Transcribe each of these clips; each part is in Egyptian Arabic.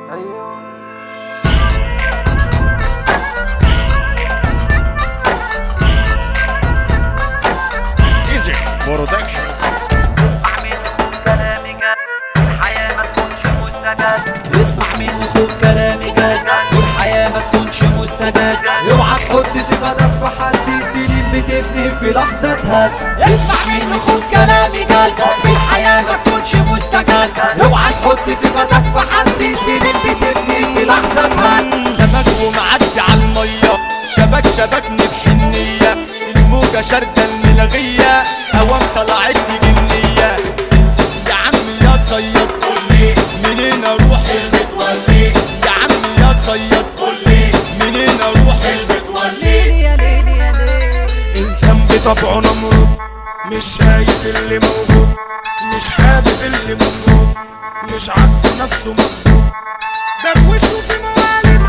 ايزي برودكشن كلامي جد الحياة ما تكونش مستجد اسمع مني خد كلامي جد والحياة ما تكونش مستجد اوعى تحط صفتك في حد سنين بتبني في لحظة هد اسمع مني خد كلامي جد والحياة ما تكونش مستجد اوعى تحط صفتك في حد سنين بتبني في لحظة هد سمك ومعدي على المية شبك شبكني بحنية الموجة شاردة الملغية هوام طلعتني جنية يا عم يا صياد قولي منين اروح المتولي يا عم يا صياد قولي منين اروح المتولي ليلي يا ليلي يا ليلي انسان بطبعه نمرود مش شايف اللي موجود مش حابب اللي مفروض مش عاجبه نفسه مظبوط دروشه في موالد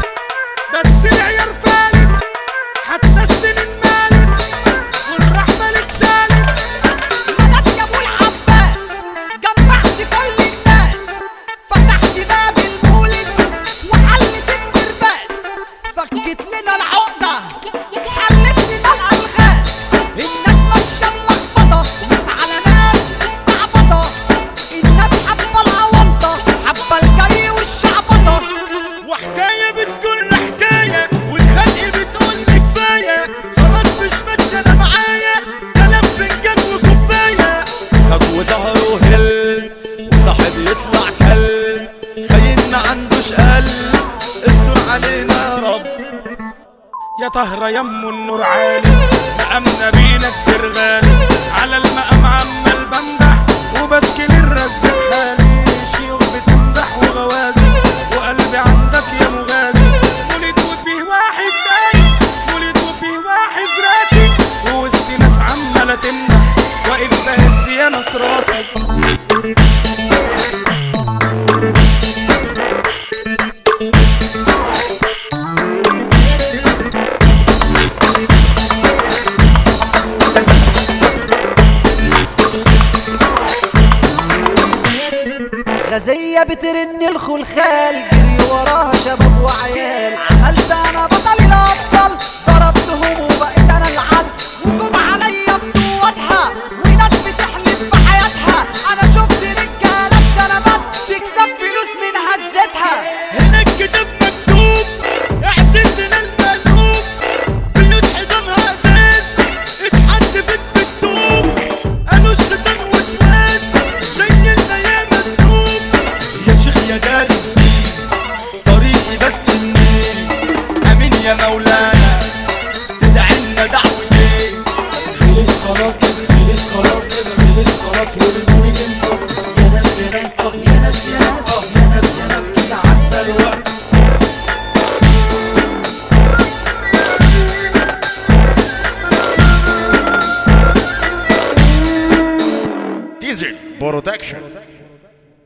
بس العيار فالت حتى السنين مالت والرحمة اتشالت مدد يا ابو العباس جمعت كل الناس فتحت باب المولد وحلت الكرباس فكت لنا العقدة حلت لنا الألغاز الناس ماشية ملخبطة ناس على ناس مستعبطة الناس حابة الأونطة حابة الجري والشعبطة وحكاية بتقول حكاية والخلق بتقول لي كفاية خلاص مش ماشية انا معايا كلام فنجان وكوباية طب وظهره هل وصاحب يطلع كل خاين ما عندوش قلب استر علينا يا رب يا طهرة يم النور عالي مقامنا بينا كتير غالي على المقام عمال بمدح وبشكي للرزق حالي شيوخ بتمدح وغوازي وقلبي عندك يا مغازي ولد وفيه واحد داي ولد وفيه واحد راسي ووسط ناس عمالة تمدح واقف بهز يا ناس راسي غزية بترن الخلخال جري وراها شباب وعيال عملت انا بطل الابطال ضربتهم وبقيت انا العل وجم عليا بقوتها وناس بتحلف بحياتها انا شفت رجاله بشنبات تكسب فلوس من هزتها هنا الكتاب مكتوب اعتزنا المقلوب بيوت حضنها ازاز اتحدفت بالطوب قالوا الشيطان وسواس شايلنا يا مسلوب يا شيخ يا دارس دين طريقي بس منين امين يا مولانا تدعي لنا دعوتين خلص خلاص خلص خلاص خلص خلاص ورموني الفوق يا ناس يا ناس يا ناس يا ناس يا ناس يا ناس كده عدى الوقت ايزي برودكشن